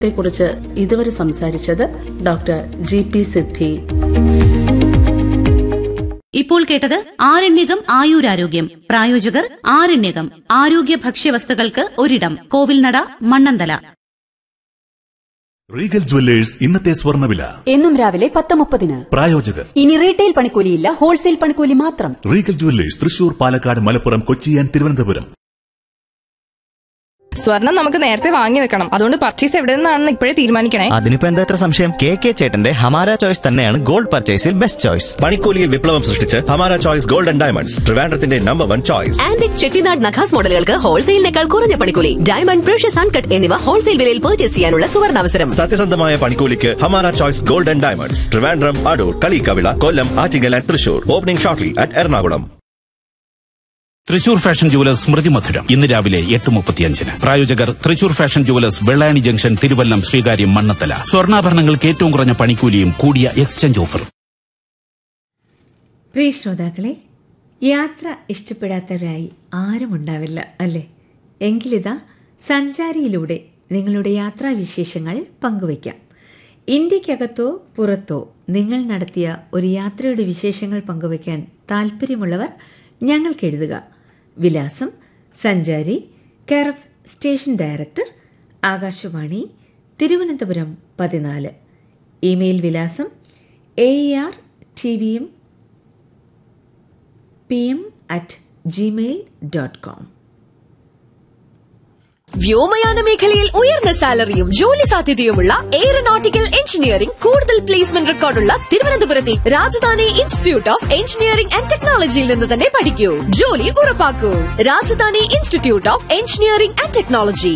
ത്തെക്കുറിച്ച് ഇതുവരെ സംസാരിച്ചത് doctor G P സിദ്ധി ഇപ്പോൾ കേട്ടത് ആരണ്യകം ആയുരാരോഗ്യം പ്രായോജകർ ആരണ്യകം ആരോഗ്യ ഭക്ഷ്യവസ്തുക്കൾക്ക് ഒരിടം കോവിൽനട മണ്ണന്തല റീഗൽ ജുവല്ലേഴ്സ് ഇന്നത്തെ സ്വർണ്ണവില എന്നും രാവിലെ പത്ത് മുപ്പതിന് പ്രായോജകർ ഇനി റീറ്റെയിൽ പണിക്കൂലിയില്ല ഹോൾസെയിൽ പണിക്കൂലി മാത്രം regal jewellers Thrissur Palakkad Malappuram Kochi and Thiruvananthapuram സ്വർണം നമുക്ക് നേരത്തെ വാങ്ങി വെക്കണം അതുകൊണ്ട് പർച്ചേസ് എവിടെ നിന്നാണെന്ന് ഇപ്പോഴേ തീരുമാനിക്കണേ അതിനിപ്പോ എന്താ ഇത്ര സംശയം കെ കെ ചേട്ടന്റെ ഹമാര ചോയ്സ് തന്നെയാണ് ഗോൾഡ് പർച്ചേസിൽ ബെസ്റ്റ് ചോയ്സ് പണിക്കൂലിയിൽ വിപ്ലവം സൃഷ്ടിച്ച് Hamara choice gold and diamonds ട്രിവാൻഡ്രത്തിന്റെ number one choice antique Chettinad Nakas മോഡലുകൾക്ക് ഹോൾസെയിലിനേക്കാൾ കുറഞ്ഞ പണിക്കൂലി ഡയമണ്ട് പ്രഷ്യസ് അൺകട്ട് എന്നിവ ഹോൾസെയിൽ വിലയിൽ പർച്ചേസ് ചെയ്യാനുള്ള സുവർണാവസരം സത്യസന്ധമായ പണിക്കൂലിക്ക് Hamara choice gold and diamonds Trivandrum Adoor Kalikkavila Kollam Attingal and Thrissur opening shortly at Ernakulam Thrissur fashion jewellers Smriti Madhuram ഇന്ന് രാവിലെ എട്ട് മുപ്പത്തിയഞ്ചിന് പ്രായോജകർ Thrissur fashion jewellers Vellayani junction Thiruvallam Sreekaryam Mannanthala സ്വർണ്ണാഭരണങ്ങൾക്ക് ഏറ്റവും കുറഞ്ഞ പണിക്കൂലിയും കൂടിയ എക്സ്ചേഞ്ച് ഓഫറും പ്രിയ ശ്രോതാക്കളെ യാത്ര ഇഷ്ടപ്പെടാത്തവരായി ആരുമുണ്ടാവില്ല അല്ലേ എങ്കിലിതാ സഞ്ചാരിയിലൂടെ നിങ്ങളുടെ യാത്രാവിശേഷങ്ങൾ പങ്കുവയ്ക്കാം ഇന്ത്യക്കകത്തോ പുറത്തോ നിങ്ങൾ നടത്തിയ ഒരു യാത്രയുടെ വിശേഷങ്ങൾ പങ്കുവയ്ക്കാൻ താല്പര്യമുള്ളവർ ഞങ്ങൾക്ക് എഴുതുക വിലാസം Sanchari care of station director Akashvani Thiruvananthapuram പതിനാല് ഇമെയിൽ വിലാസം A R T V M P M at Gmail dot com വ്യോമയാന മേഖലയിൽ ഉയർന്ന സാലറിയും ജോലി സാധ്യതയുമുള്ള എയറോനോട്ടിക്കൽ എഞ്ചിനീയറിംഗ് കൂടുതൽ പ്ലേസ്മെന്റ് റെക്കോർഡുള്ള തിരുവനന്തപുരത്തെ Rajadhani institute of engineering and ടെക്നോളജിയിൽ നിന്ന് തന്നെ പഠിക്കൂ ജോലി ഉറപ്പാക്കൂ Rajadhani institute of engineering and technology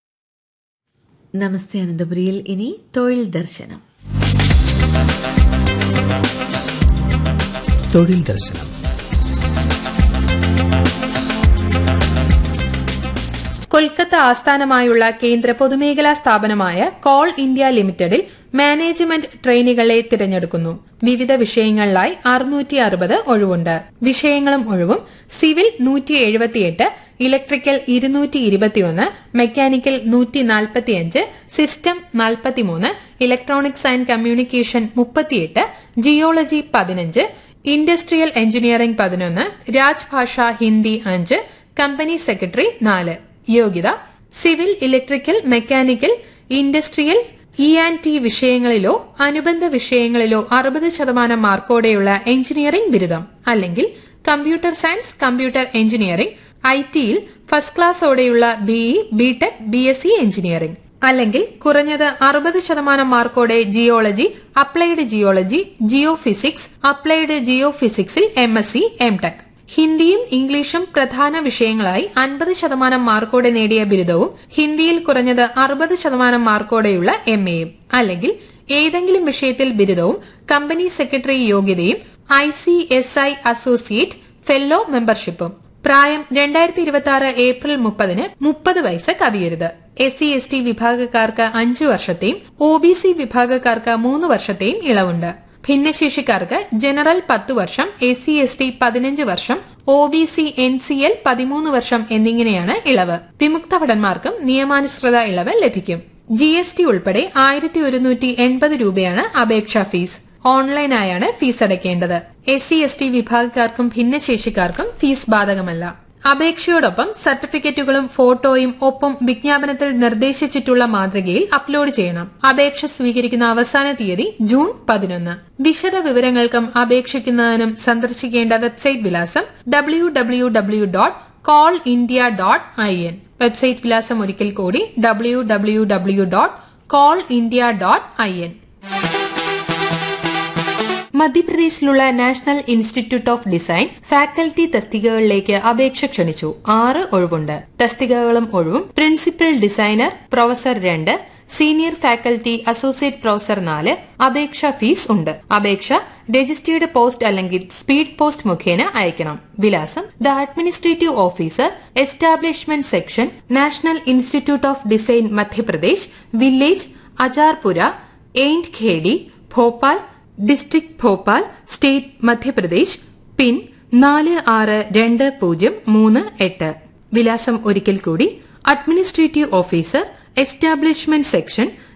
നമസ്തേ അനന്തപുരിയിൽ ഇനി തൊഴിൽ ദർശനം തൊഴിൽ ദർശനം കൊൽക്കത്ത ആസ്ഥാനമായുള്ള കേന്ദ്ര പൊതുമേഖലാ സ്ഥാപനമായ കോൾ ഇന്ത്യ ലിമിറ്റഡിൽ മാനേജ്മെന്റ് ട്രെയിനികളെ തിരഞ്ഞെടുക്കുന്നു വിവിധ വിഷയങ്ങളിലായി അറുന്നൂറ്റി അറുപത് ഒഴിവുണ്ട് വിഷയങ്ങളും ഒഴിവും സിവിൽ നൂറ്റി എഴുപത്തിയെട്ട് ഇലക്ട്രിക്കൽ ഇരുന്നൂറ്റി ഇരുപത്തിയൊന്ന് മെക്കാനിക്കൽ നൂറ്റി നാൽപ്പത്തിയഞ്ച് സിസ്റ്റം നാൽപ്പത്തിമൂന്ന് ഇലക്ട്രോണിക്സ് ആൻഡ് കമ്മ്യൂണിക്കേഷൻ മുപ്പത്തിയെട്ട് ജിയോളജി പതിനഞ്ച് ഇൻഡസ്ട്രിയൽ എഞ്ചിനീയറിംഗ് പതിനൊന്ന് രാജ്ഭാഷ ഹിന്ദി അഞ്ച് കമ്പനി സെക്രട്ടറി നാല് യോഗ്യത civil electrical mechanical industrial E and T വിഷയങ്ങളിലോ അനുബന്ധ വിഷയങ്ങളിലോ അറുപത് ശതമാനം മാർക്കോടെയുള്ള എഞ്ചിനീയറിംഗ് ബിരുദം അല്ലെങ്കിൽ computer science computer engineering I ടിയിൽ ഫസ്റ്റ് ക്ലാസ്സോടെയുള്ള BE BTech B S C engineering അല്ലെങ്കിൽ കുറഞ്ഞത് അറുപത് ശതമാനം മാർക്കോടെ geology applied geology geophysics applied ജിയോ ഫിസിക്സിൽ M S C M tech ഹിന്ദിയും ഇംഗ്ലീഷും പ്രധാന വിഷയങ്ങളായി അൻപത് ശതമാനം മാർക്കോടെ നേടിയ ബിരുദവും ഹിന്ദിയിൽ കുറഞ്ഞത് അറുപത് ശതമാനം മാർക്കോടെയുള്ള എം എയും അല്ലെങ്കിൽ ഏതെങ്കിലും വിഷയത്തിൽ ബിരുദവും കമ്പനി സെക്രട്ടറി യോഗ്യതയും I C S I associate fellow മെമ്പർഷിപ്പും പ്രായം രണ്ടായിരത്തി ഇരുപത്തി ആറ് ഏപ്രിൽ മുപ്പതിന് മുപ്പത് വയസ്സ് കവിയരുത് എസ് സി എസ് ടി വിഭാഗക്കാർക്ക് അഞ്ചു വർഷത്തെയും ഒ ബി സി വിഭാഗക്കാർക്ക് മൂന്ന് വർഷത്തെയും ഇളവുണ്ട് ഭിന്നശേഷിക്കാർക്ക് ജനറൽ പത്ത് വർഷം എസ് സി എസ് ടി പതിനഞ്ച് വർഷം O B C N C L പതിമൂന്ന് വർഷം എന്നിങ്ങനെയാണ് ഇളവ് വിമുക്ത ഭടന്മാർക്കും നിയമാനുസൃത ഇളവ് ലഭിക്കും ജി എസ് ടി ഉൾപ്പെടെ ആയിരത്തി ഒരുന്നൂറ്റി എൺപത് രൂപയാണ് അപേക്ഷാ ഫീസ് ഓൺലൈനായാണ് ഫീസ് അടയ്ക്കേണ്ടത് എസ് സി എസ് ടി വിഭാഗക്കാർക്കും ഭിന്നശേഷിക്കാർക്കും ഫീസ് ബാധകമല്ല അപേക്ഷയോടൊപ്പം സർട്ടിഫിക്കറ്റുകളും ഫോട്ടോയും ഒപ്പം വിജ്ഞാപനത്തിൽ നിർദ്ദേശിച്ചിട്ടുള്ള മാതൃകയിൽ അപ്ലോഡ് ചെയ്യണം അപേക്ഷ സ്വീകരിക്കുന്ന അവസാന തീയതി ജൂൺ പതിനൊന്ന് വിശദ വിവരങ്ങൾക്കും അപേക്ഷിക്കുന്നതിനും സന്ദർശിക്കേണ്ട വെബ്സൈറ്റ് വിലാസം W W W dot coal India dot I N website വിലാസം ഒരിക്കൽ കൂടി W W W dot coal India dot I N മധ്യപ്രദേശിലുള്ള national institute of design faculty തസ്തികകളിലേക്ക് അപേക്ഷ ക്ഷണിച്ചു ആറ് ഒഴിവുണ്ട് തസ്തികകളും ഒഴിവും പ്രിൻസിപ്പൽ ഡിസൈനർ പ്രൊഫസർ രണ്ട് സീനിയർ ഫാക്കൽറ്റി അസോസിയേറ്റ് പ്രൊഫസർ നാല് അപേക്ഷ ഫീസ് ഉണ്ട് അപേക്ഷ രജിസ്റ്റേർഡ് പോസ്റ്റ് അല്ലെങ്കിൽ സ്പീഡ് പോസ്റ്റ് മുഖേന അയക്കണം വിലാസം the administrative officer establishment section national institute of design Madhya Pradesh village Ajarpura Intkhedi Bhopal district Bhopal state Madhya Pradesh pin നാല് ആറ് രണ്ട് പൂജ്യം മൂന്ന് എട്ട് വിലാസം ഒരിക്കൽ കൂടി അഡ്മിനിസ്ട്രേറ്റീവ് ഓഫീസർ എസ്റ്റാബ്ലിഷ്മെന്റ് സെക്ഷൻ